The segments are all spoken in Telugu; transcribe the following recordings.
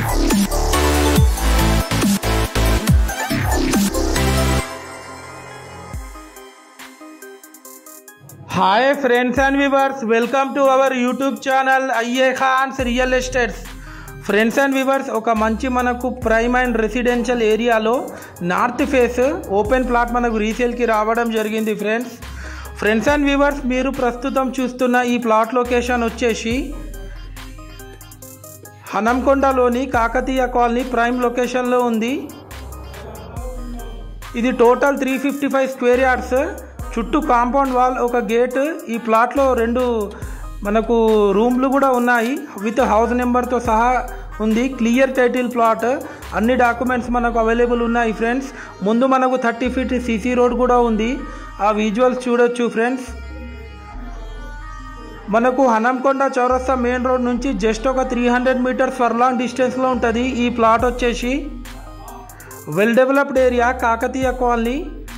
hi friends and viewers welcome to our YouTube channel అయ్యే Khan's real estates friends and viewers ఒక మంచి మనకు ప్రైమ్ అండ్ రెసిడెన్షియల్ ఏరియాలో నార్త్ ఫేస్ ఓపెన్ ప్లాట్ మనకు రీసేల్కి రావడం జరిగింది ఫ్రెండ్స్ ఫ్రెండ్స్ అండ్ వివర్స్ మీరు ప్రస్తుతం చూస్తున్న ఈ ప్లాట్ లొకేషన్ వచ్చేసి హనంకొండలోని కాకతీయ కాలనీ ప్రైమ్ లొకేషన్లో ఉంది ఇది total three fifty five square yards చుట్టూ కాంపౌండ్ వాల్ ఒక గేట్ ఈ ప్లాట్లో రెండు మనకు రూమ్లు కూడా ఉన్నాయి విత్ హౌస్ నెంబర్తో సహా ఉంది క్లియర్ టైటిల్ ప్లాట్ అన్ని డాక్యుమెంట్స్ మనకు అవైలబుల్ ఉన్నాయి ఫ్రెండ్స్ ముందు మనకు థర్టీ ఫీట్ సీసీ రోడ్ కూడా ఉంది ఆ విజువల్స్ చూడొచ్చు ఫ్రెండ్స్ మనకు హనంకొండ చౌరస్తా మెయిన్ రోడ్ నుంచి జస్ట్ ఒక three hundred metres furlong డిస్టెన్స్లో ఉంటుంది ఈ ప్లాట్ వచ్చేసి well developed area Kakatiya colony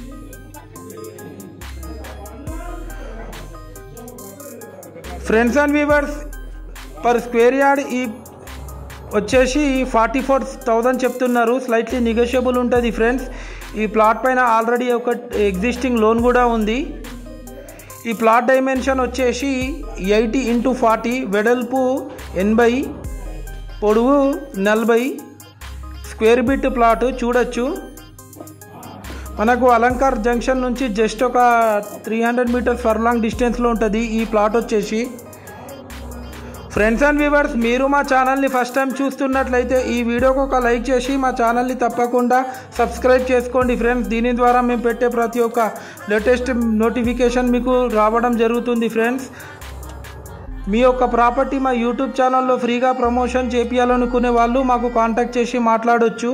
friends and viewers per square yard ఈ వచ్చేసి ఫార్టీ ఫోర్ థౌజండ్ చెప్తున్నారు స్లైట్లీ నెగోషియబుల్ ఉంటుంది ఫ్రెండ్స్ ఈ ప్లాట్ పైన ఆల్రెడీ ఒక ఎగ్జిస్టింగ్ లోన్ కూడా ఉంది ఈ ప్లాట్ డైమెన్షన్ వచ్చేసి ఎయిటీ ఇంటూ ఫార్టీ వెడల్పు ఎనభై పొడవు నలభై స్క్వేర్ బిట్ ప్లాట్ చూడొచ్చు మనకు అలంకార్ జంక్షన్ నుంచి జస్ట్ ఒక three hundred metres furlong డిస్టెన్స్లో ఉంటుంది ఈ ప్లాట్ వచ్చేసి ఫ్రెండ్స్ అండ్ వ్యూవర్స్ మీరు మా ఛానల్ని ఫస్ట్ టైం చూస్తున్నట్లయితే ఈ వీడియోకి ఒక లైక్ చేసి మా ఛానల్ని తప్పకుండా సబ్స్క్రైబ్ చేసుకోండి ఫ్రెండ్స్ దీని ద్వారా మేము పెట్టే ప్రతి ఒక్క లేటెస్ట్ నోటిఫికేషన్ మీకు రావడం జరుగుతుంది ఫ్రెండ్స్ మీ యొక్క ప్రాపర్టీ మా యూట్యూబ్ ఛానల్లో ఫ్రీగా ప్రమోషన్ చేపించాలనుకునే వాళ్ళు మాకు కాంటాక్ట్ చేసి మాట్లాడొచ్చు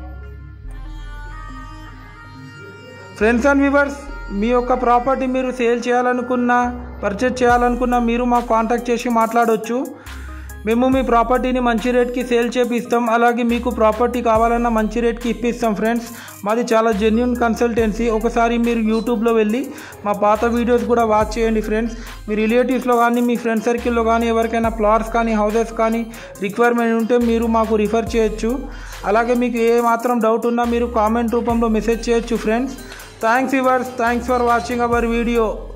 ఫ్రెండ్స్ అండ్ వ్యూవర్స్ మీ యొక్క ప్రాపర్టీ మీరు సేల్ చేయాలనుకున్నా పర్చేజ్ చేయాలనుకున్నా మీరు మాకు కాంటాక్ట్ చేసి మాట్లాడవచ్చు మేము మీ ప్రాపర్టీని మంచి రేట్కి సేల్ చేపిస్తాం అలాగే మీకు ప్రాపర్టీ కావాలన్నా మంచి రేట్కి ఇప్పిస్తాం ఫ్రెండ్స్ మాది చాలా జెన్యున్ కన్సల్టెన్సీ ఒకసారి మీరు యూట్యూబ్లో వెళ్ళి మా పాత వీడియోస్ కూడా వాచ్ చేయండి ఫ్రెండ్స్ మీ రిలేటివ్స్లో కానీ మీ ఫ్రెండ్ సర్కిల్లో కానీ ఎవరికైనా ప్లాట్స్ కానీ హౌసెస్ కానీ రిక్వైర్మెంట్ ఉంటే మీరు మాకు రిఫర్ చేయొచ్చు అలాగే మీకు ఏ మాత్రం డౌట్ ఉన్నా మీరు కామెంట్ రూపంలో మెసేజ్ చేయొచ్చు friends thanks yours thanks for watching our video